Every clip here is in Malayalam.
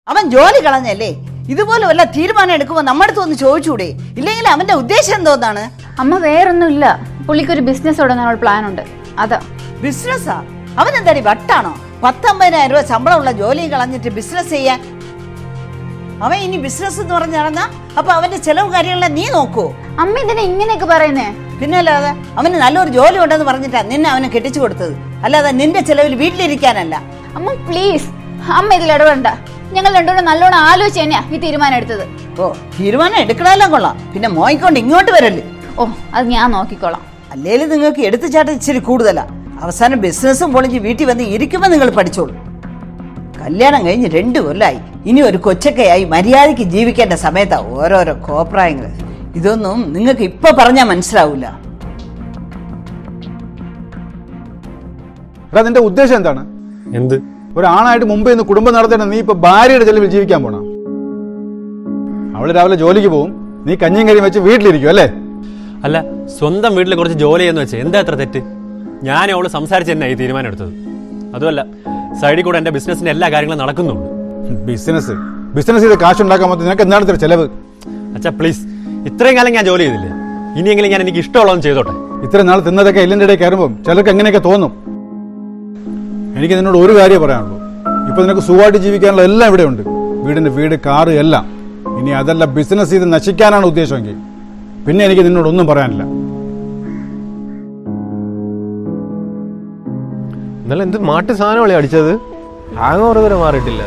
അവൻ ജോലി കളഞ്ഞല്ലേ ഇതുപോലെ വല്ല തീരുമാനം എടുക്കുമ്പോൾ നമ്മുടെ അടുത്ത് ഒന്ന് ചോദിച്ചൂടെ ഇല്ലെങ്കിൽ അവന്റെ ഉദ്ദേശം എന്തോന്നാണ് അമ്മ വേറൊന്നുമില്ല പുള്ളിക്കൊരു ബിസിനസ് തുടങ്ങാനുള്ള പ്ലാൻ ഉണ്ട് അതാ ബിസിനസ്സാ അവൻ എന്താടി വട്ടാണോ പത്തമ്പതിനായിരം രൂപ ശമ്പളമുള്ള ജോലിയും കളഞ്ഞിട്ട് ബിസിനസ് ചെയ്യാൻ അവൻ ഇനി ബിസിനസ് എന്ന് പറഞ്ഞ് നടന്നാ അപ്പൊ അവന്റെ ചെലവ് കാര്യങ്ങളെല്ലാം നീ നോക്കുവോ അമ്മ ഇതിനെ ഇങ്ങനെയൊക്കെ പറയുന്നേ പിന്നെ അല്ലാതെ അവന് നല്ലൊരു ജോലി ഉണ്ടെന്ന് പറഞ്ഞിട്ടാ നിന്നെ അവന് കെട്ടിച്ചു കൊടുത്തത് അല്ലാതെ നിന്റെ ചെലവിൽ വീട്ടിലിരിക്കാനല്ല അമ്മ പ്ലീസ് അമ്മ ഇതിൽ ഇടപെടണ്ട ഞങ്ങൾ രണ്ടുപേരും നല്ലോണം ആലോചിച്ച് തന്നെയാ ഈ തീരുമാനം എടുത്തത് ഓ തീരുമാനം എടുക്കണമെല്ലാം കൊള്ളാം പിന്നെ മോയിക്കൊണ്ട് ഇങ്ങോട്ട് വരല്ലേ ഓ അത് ഞാൻ നോക്കിക്കോളാം അല്ലേലും നിങ്ങൾക്ക് എടുത്തുചാട്ടം ഇച്ചിരി കൂടുതലാ അവസാനം ബിസിനസ്സും പൊളിഞ്ഞ് വീട്ടിൽ വന്ന് ഇരിക്കുമ്പോൾ നിങ്ങൾ പഠിച്ചോളൂ കല്യാണം കഴിഞ്ഞ് രണ്ടു കൊല്ലായി ഇനി ഒരു കൊച്ചക്കയായി മര്യാദയ്ക്ക് ജീവിക്കേണ്ട സമയത്താ ഓരോരോ കോപ്രായങ്ങൾ ഇതൊന്നും നിങ്ങൾക്ക് ഇപ്പൊ പറഞ്ഞാൽ മനസ്സിലാവൂല എടാ നിന്റെ ഉദ്ദേശം എന്താണ് എന്ത് ഒരാണായിട്ട് മുമ്പ് ഇന്ന് കുടുംബം നടത്തേണ്ട നീ ഇപ്പൊ ഭാര്യയുടെ ചെലവിൽ ജീവിക്കാൻ പോണ അവള് രാവിലെ ജോലിക്ക് പോവും നീ കഞ്ഞിയും കരിയും വെച്ച് വീട്ടിലിരിക്കും അല്ലേ അല്ല സ്വന്തം വീട്ടിൽ കുറച്ച് ജോലി ചെയ്യുന്ന വെച്ച് എന്താ അത്ര തെറ്റ് ഞാൻ അവള് സംസാരിച്ച് തന്നെ ഈ തീരുമാനം എടുത്തത് അതുമല്ല സൈഡിൽ കൂടെ എന്റെ ബിസിനസിന്റെ എല്ലാ കാര്യങ്ങളും നടക്കുന്നുണ്ട് ബിസിനസ് ബിസിനസ് ചെയ്ത് കാശുണ്ടാക്കാൻ പറ്റും നിനക്ക് എന്താണ് ഇത്ര ചെലവ് അച്ഛാ പ്ലീസ് ഇത്രയും കാലം ഞാൻ ജോലി ചെയ്തില്ലേ ഇനിയെങ്കിലും ഞാൻ എനിക്ക് ഇഷ്ടമുള്ളതെന്ന് ചെയ്തോട്ടെ ഇത്ര നാൾ തിന്നതൊക്കെ എല്ലിൻ്റെ ഇടയിൽ കയറുമ്പോൾ ചിലർക്ക് എങ്ങനെയൊക്കെ തോന്നും എനിക്ക് നിന്നോട് ഒരു കാര്യം പറയാനുള്ളൂ ഇപ്പൊ നിനക്ക് സുഖമായിട്ട് ജീവിക്കാനുള്ള എല്ലാം ഇവിടെ ഉണ്ട് വീടിന്റെ വീട് കാറ് എല്ലാം ഇനി അതല്ല ബിസിനസ് ചെയ്ത് നശിക്കാനാണ് ഉദ്ദേശമെങ്കിൽ പിന്നെ എനിക്ക് നിന്നോട് ഒന്നും പറയാനില്ല എന്നാലും എന്ത് മാട്ട് സാധനമല്ലേ അടിച്ചത് ഹാങ് ഓവർ ഇതുവരെ മാറിയിട്ടില്ല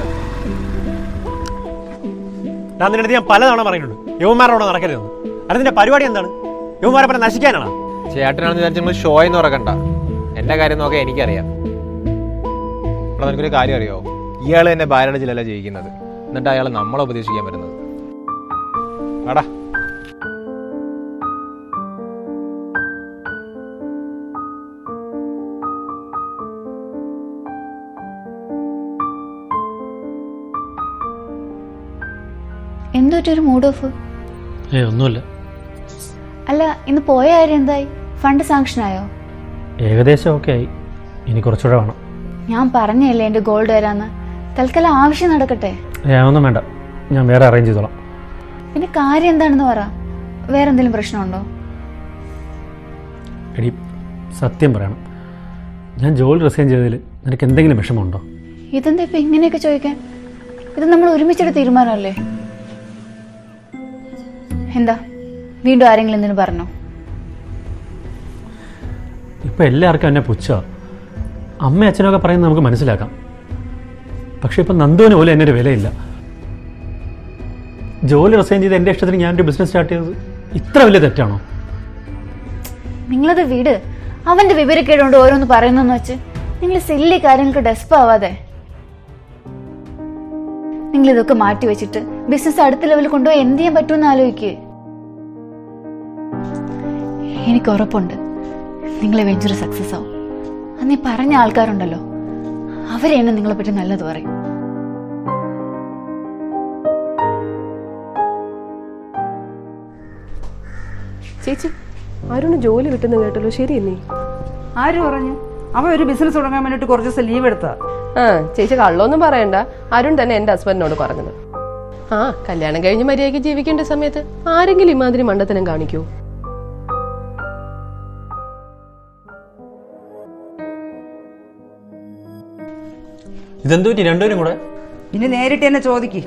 ഞാൻ നിന്റെ അടുത്ത് ഞാൻ പലതവണ പറഞ്ഞിട്ടുണ്ട് യുവമാരോട് നടക്കരുതെന്ന് അല്ല നിന്റെ പരിപാടി എന്താണ് യുവമാരെ പറഞ്ഞ നശിക്കാനാണ് ചേട്ടനാണെന്ന് വിചാരിച്ച് നിങ്ങൾ ഷോ എന്ന് ഉറക്കണ്ട എന്റെ കാര്യം നോക്കാൻ എനിക്കറിയാം അപ്പോൾ എനിക്കൊരു കാര്യം അറിയാവോ ഇയാൾ എന്നെ ഭാര്യയുടെ ചിലല്ല ജയിക്കുന്നത് എന്നിട്ട് അയാൾ നമ്മളെ ഉപദേശിക്കാൻ വരുന്നത് അടാ എന്തൊരു മൂഡ് ഓഫ് ഏ ഒന്നുമില്ല അല്ല ഇന്ന് പോയ കാര്യം എന്തായി ഫണ്ട് സാങ്ഷൻ ആയോ ഏകദേശം ഓക്കെ ആയി ഇനി കുറച്ചുകൂടെ വേണം ഞാൻ പറഞ്ഞല്ലേ എന്റെ ഗോൾഡ് വരാന്ന് തൽക്കാലം ആവശ്യം നടക്കട്ടെ ഏ ഒന്നും വേണ്ട ഞാൻ വേറെ അറേഞ്ച് ചെയ്തോളാം പിന്നെ കാര്യം എന്താണെന്ന് പറ വേറെ എന്തെങ്കിലും പ്രശ്നമുണ്ടോ എടി സത്യം പറയണം ഞാൻ ജോലി റിസൈൻ ചെയ്തതിൽ നിനക്ക് എന്തെങ്കിലും വിഷമമുണ്ടോ ഇതെന്താ ഇപ്പൊ ഇങ്ങനെയൊക്കെ ചോദിക്കാൻ ഇത് നമ്മൾ ഒരുമിച്ചെടുത്ത തീരുമാനമല്ലേ എന്താ വീണ്ടും ആരെങ്കിലും എന്തിനു പറഞ്ഞോ ഇപ്പം എല്ലാവർക്കും എന്നെ പുച്ഛ അമ്മ അച്ഛനൊക്കെ പറയുന്നത് നമുക്ക് മനസ്സിലാക്കാം പക്ഷേ ഇപ്പം നന്ദുവിന് പോലും എന്നെ ഒരു വിലയില്ല ജോലി റിസൈൻ ചെയ്ത് എൻ്റെ ഇഷ്ടത്തിന് ഞാനൊരു ബിസിനസ് സ്റ്റാർട്ട് ചെയ്തത് ഇത്ര വലിയ തെറ്റാണോ നിങ്ങളത് വീട് അവന്റെ വിവരക്കേടുകൊണ്ട് ഓരോന്ന് പറയുന്നെന്ന് വെച്ച് നിങ്ങൾ സില്ലി കാര്യങ്ങൾക്ക് ഡെസ്പ് ആവാതെ നിങ്ങൾ ഇതൊക്കെ മാറ്റി വെച്ചിട്ട് ബിസിനസ് അടുത്ത ലെവലിൽ കൊണ്ടുപോയി എന്ത് ചെയ്യാൻ പറ്റുമെന്ന് ആലോചിക്ക് എനിക്ക് ഉറപ്പുണ്ട് നിങ്ങളെ വെഞ്ചർ സക്സസ് ആവും അന്ന് ഈ പറഞ്ഞ ആൾക്കാരുണ്ടല്ലോ അവരെന്നെ നിങ്ങളെ പറ്റി നല്ലത് പറയും ചേച്ചി അരുണ് ജോലി കിട്ടുന്ന കേട്ടല്ലോ ശരിയല്ലേ ആര് പറഞ്ഞു അവൻ ഒരു ബിസിനസ് തുടങ്ങാൻ വേണ്ടിട്ട് കുറച്ച് ദിവസം ലീവ് എടുത്താ ആ ചേച്ചി കള്ളൊന്നും പറയണ്ട അരുൺ തന്നെ എന്റെ ഹസ്ബൻഡിനോട് പറഞ്ഞത് ആ കല്യാണം കഴിഞ്ഞ് മര്യാദയ്ക്ക് ജീവിക്കേണ്ട സമയത്ത് ആരെങ്കിലും ഇമാതിരി മണ്ടത്തനം കാണിക്കൂ ഇതെന്തോ രണ്ടുപേരും കൂടെ ഇനി നേരിട്ട് എന്നെ ചോദിക്ക്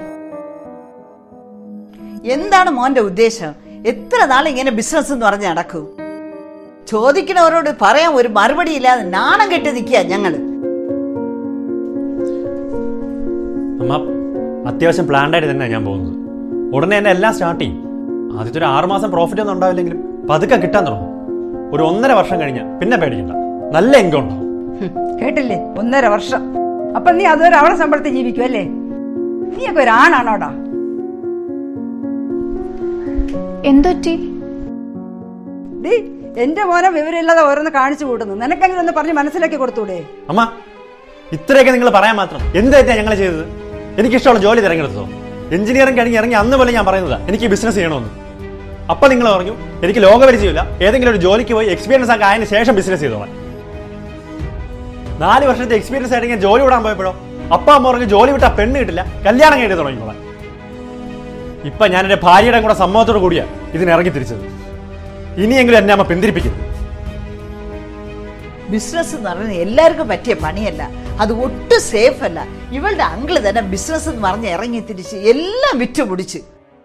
എന്താണ് മോന്റെ ഉദ്ദേശം എത്ര നാൾ ഇങ്ങനെ ബിസിനസ് എന്ന് പറഞ്ഞ് നടക്കൂ ചോദിക്കുന്നവരോട് പറയാൻ ഒരു മറുപടി ഇല്ലാതെ നാണം കെട്ടി നിൽക്കുക ഞങ്ങള് അമ്മ അത്യാവശ്യം പ്ലാൻഡ് ആയിട്ട് തന്നെ ഞാൻ പോകുന്നത് ഉടനെ തന്നെ എല്ലാം സ്റ്റാർട്ട് ചെയ്യും ആദ്യത്തെ ഒരു ആറുമാസം പ്രോഫിറ്റ് ഒന്നും ഉണ്ടാവില്ലെങ്കിലും പതുക്കെ കിട്ടാൻ തുടങ്ങും ഒരു ഒന്നര വർഷം കഴിഞ്ഞാൽ പിന്നെ പേടിക്കണ്ട നല്ല ഇൻകം ഉണ്ടാവും ഹും, കേട്ടില്ലേ ഒന്നര വർഷം അപ്പൊ നീ അതുവരെ അവളെ ശമ്പളത്തിൽ ജീവിക്കും അല്ലേ നീയൊക്കെ ഒരു ആണാണോടാ എന്തൊറ്റി ഡീ എന്റെ മോനെ വിവരമില്ലാതെ ഓരോന്ന് കാണിച്ചു കൂട്ടുന്നു നിനക്കെങ്കിലും ഒന്ന് പറഞ്ഞ് മനസ്സിലാക്കി കൊടുത്തൂടെ അമ്മ ഇത്രയൊക്കെ നിങ്ങൾ പറയാൻ മാത്രം എന്ത് തെറ്റാ ഞങ്ങൾ ചെയ്തത് എനിക്കിഷ്ടമുള്ള ജോലി തിരഞ്ഞെടുത്തോ എഞ്ചിനീയറിംഗ് കഴിഞ്ഞ് ഇറങ്ങി അന്ന് പോലെ ഞാൻ പറയുന്നതാ എനിക്ക് ബിസിനസ് ചെയ്യണമെന്ന് അപ്പൊ നിങ്ങൾ പറഞ്ഞു എനിക്ക് ലോകപരിചയമില്ല ഏതെങ്കിലും ഒരു ജോലിക്ക് പോയി എക്സ്പീരിയൻസ് ഒക്കെ ആയതിനു ശേഷം ബിസിനസ് ചെയ്തോളാം നാല് വർഷത്തെ എക്സ്പീരിയൻസ് ആയിട്ട് ഞാൻ ജോലി വിടാൻ പോയപ്പോഴോ അപ്പ അമ്മ പറഞ്ഞ് ജോലി വിട്ടാ പെണ്ണ് കിട്ടില്ല കല്യാണം കഴിഞ്ഞ് തുടങ്ങിക്കോളാം ഇപ്പൊ ഞാൻ എന്റെ ഭാര്യയുടെ കൂടെ സമ്മതത്തോടു കൂടിയാ ഇതിന് ഇറങ്ങി തിരിച്ചത് ഇനിയെങ്കിലും എന്നെ അമ്മ പിന്തിരിപ്പിക്കുന്നു ബിസിനസ് എന്ന് പറയുന്നത് എല്ലാവർക്കും പറ്റിയ പണിയല്ല അത് ഒട്ടും സേഫ് അല്ല ഇവളുടെ അങ്കിള് തന്നെ ബിസിനസ് എന്ന് പറഞ്ഞ് ഇറങ്ങി തിരിച്ച് എല്ലാം വിറ്റുപിടിച്ച്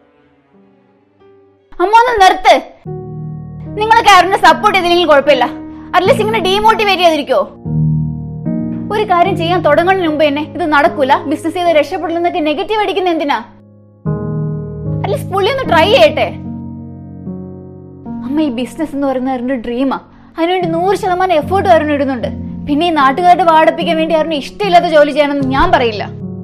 അമ്മ ഒന്ന് നിർത്ത് നിങ്ങൾ കാരനെ സപ്പോർട്ട് ചെയ്തില്ലെങ്കിൽ കുഴപ്പമില്ല അറ്റ്ലീസ്റ്റ് ഇങ്ങനെ ഡീമോട്ടിവേറ്റ് ചെയ്തിരിക്കോ ഒരു കാര്യം ചെയ്യാൻ തുടങ്ങുന്നതിന് മുമ്പ് തന്നെ ഇത് നടക്കൂല ബിസിനസ് ചെയ്ത് രക്ഷപ്പെടില്ലെന്നൊക്കെ നെഗറ്റീവ് അടിക്കുന്ന എന്തിനാ അറ്റ്ലീസ്റ്റ് പുള്ളി ഒന്ന് ട്രൈ ചെയ്യട്ടെ അമ്മ ഈ ബിസിനസ് എന്ന് പറയുന്നത് അവരുടെ ഡ്രീമാ അതിനുവേണ്ടി നൂറ് ശതമാനം എഫേർട്ട് അവരുടെ ഇടുന്നുണ്ട് പിന്നെ ഈ നാട്ടുകാരുടെ വാടപ്പിക്കാൻ വേണ്ടി അവരുടെ ഇഷ്ടമില്ലാത്ത ജോലി ചെയ്യണമെന്ന് ഞാൻ പറയില്ല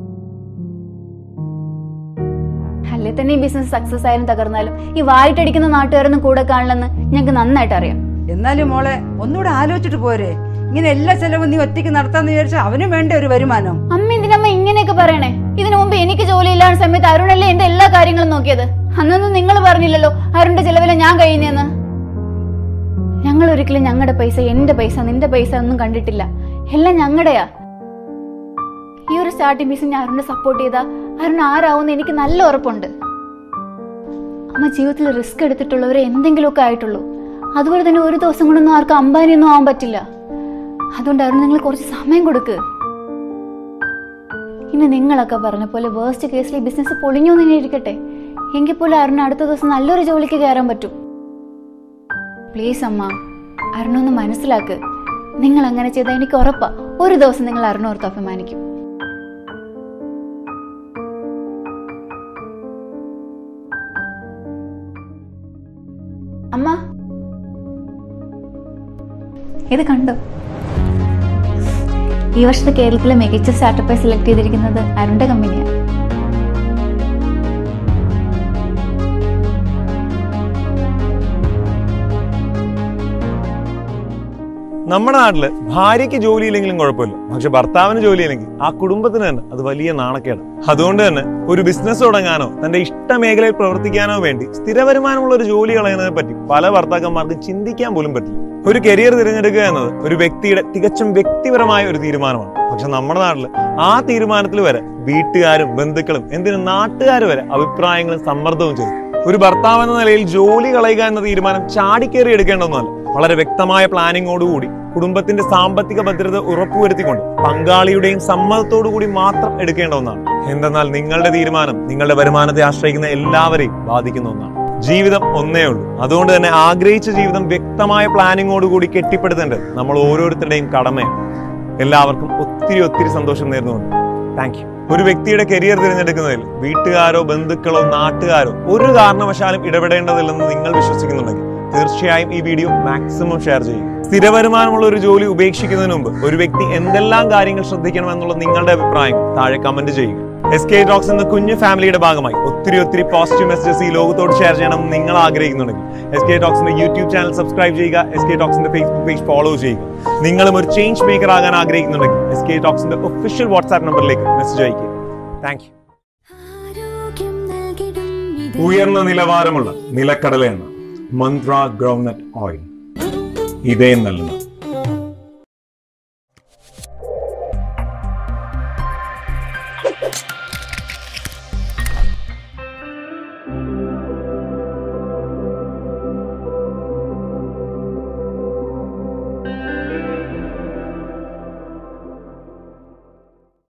അല്ലേ തന്നെ ഈ ബിസിനസ് സക്സസ് ആയാലും തകർന്നാലും ഈ വായിട്ടടിക്കുന്ന നാട്ടുകാരൊന്നും കൂടെ കാണില്ലെന്ന് ഞങ്ങൾക്ക് നന്നായിട്ട് അറിയാം എന്നാലും മോളെ ഒന്നുകൂടെ ആലോചിച്ചിട്ട് പോരെ ഇങ്ങനെ എല്ലാ ചെലവും നീ ഒറ്റയ്ക്ക് നടത്താന്ന് വിചാരിച്ചാൽ അവനും വേണ്ട ഒരു വരുമാനം അമ്മ എന്തിനമ്മ ഇങ്ങനെയൊക്കെ പറയണേ ഇതിനു മുമ്പ് എനിക്ക് ജോലി ഇല്ലാത്ത സമയത്ത് അരുണല്ലേ എന്റെ എല്ലാ കാര്യങ്ങളും നോക്കിയത് അന്നൊന്നും നിങ്ങൾ പറഞ്ഞില്ലല്ലോ അരുണിന്റെ ചെലവില ഞാൻ കഴിയുന്നതെന്ന് ഞങ്ങൾ ഒരിക്കലും ഞങ്ങളുടെ പൈസ എന്റെ പൈസ നിന്റെ പൈസ ഒന്നും കണ്ടിട്ടില്ല എല്ലാം ഞങ്ങളുടെയാ ഈ ഒരു സ്റ്റാർട്ടിംഗ് പീസ് ഞാൻ അരുണിനെ സപ്പോർട്ട് ചെയ്താ അരുൺ ആരാവുമെന്ന് എനിക്ക് നല്ല ഉറപ്പുണ്ട് അമ്മ ജീവിതത്തിൽ റിസ്ക് എടുത്തിട്ടുള്ളവരെ എന്തെങ്കിലുമൊക്കെ ആയിട്ടുള്ളൂ അതുപോലെ തന്നെ ഒരു ദിവസം കൊണ്ടൊന്നും ആർക്കും അമ്പാനിയൊന്നും ആവാൻ പറ്റില്ല അതുകൊണ്ട് അരുൺ നിങ്ങൾ കുറച്ച് സമയം കൊടുക്ക് ഇനി നിങ്ങളൊക്കെ പറഞ്ഞ പോലെ വേസ്റ്റ് കേസിൽ ഈ ബിസിനസ് പൊളിഞ്ഞു തന്നെ ഇരിക്കട്ടെ എങ്കിൽ പോലും അരുൺ അടുത്ത ദിവസം നല്ലൊരു ജോലിക്ക് കയറാൻ പറ്റും പ്ലീസ് അമ്മ അരുണൊന്ന് മനസ്സിലാക്ക് നിങ്ങൾ അങ്ങനെ ചെയ്താൽ എനിക്ക് ഉറപ്പാ ഒരു ദിവസം നിങ്ങൾ അരുണോർത്ത് അഭിമാനിക്കും അമ്മ ഇത് കണ്ടോ ഈ വർഷത്തെ കേരളത്തിലെ മികച്ച സ്റ്റാർട്ടപ്പായി സെലക്ട് ചെയ്തിരിക്കുന്നത് അരുണിന്റെ കമ്പനിയാണ് നമ്മുടെ നാട്ടില് ഭാര്യയ്ക്ക് ജോലിയില്ലെങ്കിലും കുഴപ്പമില്ല പക്ഷെ ഭർത്താവിന് ജോലിയില്ലെങ്കിൽ ആ കുടുംബത്തിന് തന്നെ അത് വലിയ നാണക്കേട് അതുകൊണ്ട് തന്നെ ഒരു ബിസിനസ് തുടങ്ങാനോ തന്റെ ഇഷ്ട മേഖലയിൽ പ്രവർത്തിക്കാനോ വേണ്ടി സ്ഥിര വരുമാനമുള്ള ഒരു ജോലി കളയുന്നതിനെ പറ്റി പല ഭർത്താക്കന്മാർക്ക് ചിന്തിക്കാൻ പോലും പറ്റില്ല ഒരു കരിയർ തിരഞ്ഞെടുക്കുക എന്നത് ഒരു വ്യക്തിയുടെ തികച്ചും വ്യക്തിപരമായ ഒരു തീരുമാനമാണ് പക്ഷെ നമ്മുടെ നാട്ടിൽ ആ തീരുമാനത്തിൽ വരെ വീട്ടുകാരും ബന്ധുക്കളും എന്തിനും നാട്ടുകാർ വരെ അഭിപ്രായങ്ങളും സമ്മർദ്ദവും ചെയ്തു ഒരു ഭർത്താവ് എന്ന നിലയിൽ ജോലി കളയുക എന്ന തീരുമാനം ചാടിക്കേറി എടുക്കേണ്ട ഒന്നുമല്ല വളരെ വ്യക്തമായ പ്ലാനിങ്ങോടുകൂടി കുടുംബത്തിന്റെ സാമ്പത്തിക ഭദ്രത ഉറപ്പുവരുത്തിക്കൊണ്ട് പങ്കാളിയുടെയും സമ്മതത്തോടു കൂടി മാത്രം എടുക്കേണ്ട ഒന്നാണ് എന്തെന്നാൽ നിങ്ങളുടെ തീരുമാനം നിങ്ങളുടെ വരുമാനത്തെ ആശ്രയിക്കുന്ന എല്ലാവരെയും ബാധിക്കുന്ന ഒന്നാണ് ജീവിതം ഒന്നേ ഉള്ളൂ അതുകൊണ്ട് തന്നെ ആഗ്രഹിച്ച ജീവിതം വ്യക്തമായ പ്ലാനിങ്ങോടുകൂടി കെട്ടിപ്പടുത്തേണ്ടത് നമ്മൾ ഓരോരുത്തരുടെയും കടമയാണ് എല്ലാവർക്കും ഒത്തിരി ഒത്തിരി സന്തോഷം നേർന്നുകൊണ്ട് താങ്ക് യു ഒരു വ്യക്തിയുടെ കരിയർ തിരഞ്ഞെടുക്കുന്നതിൽ വീട്ടുകാരോ ബന്ധുക്കളോ നാട്ടുകാരോ ഒരു കാരണവശാലും ഇടപെടേണ്ടതില്ലെന്ന് നിങ്ങൾ വിശ്വസിക്കുന്നുണ്ടെങ്കിൽ തീർച്ചയായും ഈ വീഡിയോ മാക്സിമം ഷെയർ ചെയ്യുക സ്ഥിര വരുമാനമുള്ള ഒരു ജോലി ഉപേക്ഷിക്കുന്നതിന് മുമ്പ് ഒരു വ്യക്തി എന്തെല്ലാം കാര്യങ്ങൾ ശ്രദ്ധിക്കണമെന്നുള്ള നിങ്ങളുടെ അഭിപ്രായം താഴെ കമന്റ് ചെയ്യുക എസ് കെ ടോക്സ് എന്ന കുഞ്ഞു ഫാമിലിയുടെ ഭാഗമായി ഒത്തിരി ഒത്തിരി പോസിറ്റീവ് മെസ്സേജസ് ഈ ലോകത്തോട് ഷെയർ ചെയ്യണം എന്ന് നിങ്ങൾ ആഗ്രഹിക്കുന്നുണ്ടെങ്കിൽ എസ് കെ ടോക്സിന്റെ യൂട്യൂബ് ചാനൽ സബ്സ്ക്രൈബ് ചെയ്യുക എസ് കെ ടോക്സിന്റെ ഫേസ്ബുക്ക് പേജ് ഫോളോ ചെയ്യുക നിങ്ങളും ഒരു ചേഞ്ച് മേക്കർ ആകാൻ ആഗ്രഹിക്കുന്നുണ്ടെങ്കിൽ എസ് കെ ടോക്സിന്റെ ഒഫീഷ്യൽ വാട്സ്ആപ്പ് നമ്പറിലേക്ക് മെസ്സേജ് അയക്കുക താങ്ക് യു ഉയർന്ന നിലവാരമുള്ള നിലക്കടല എണ്ണ മന്ത്ര ഗ്രൗണ്ട്നട്ട് ഓയിൽ ഇതേ നൽകുന്നു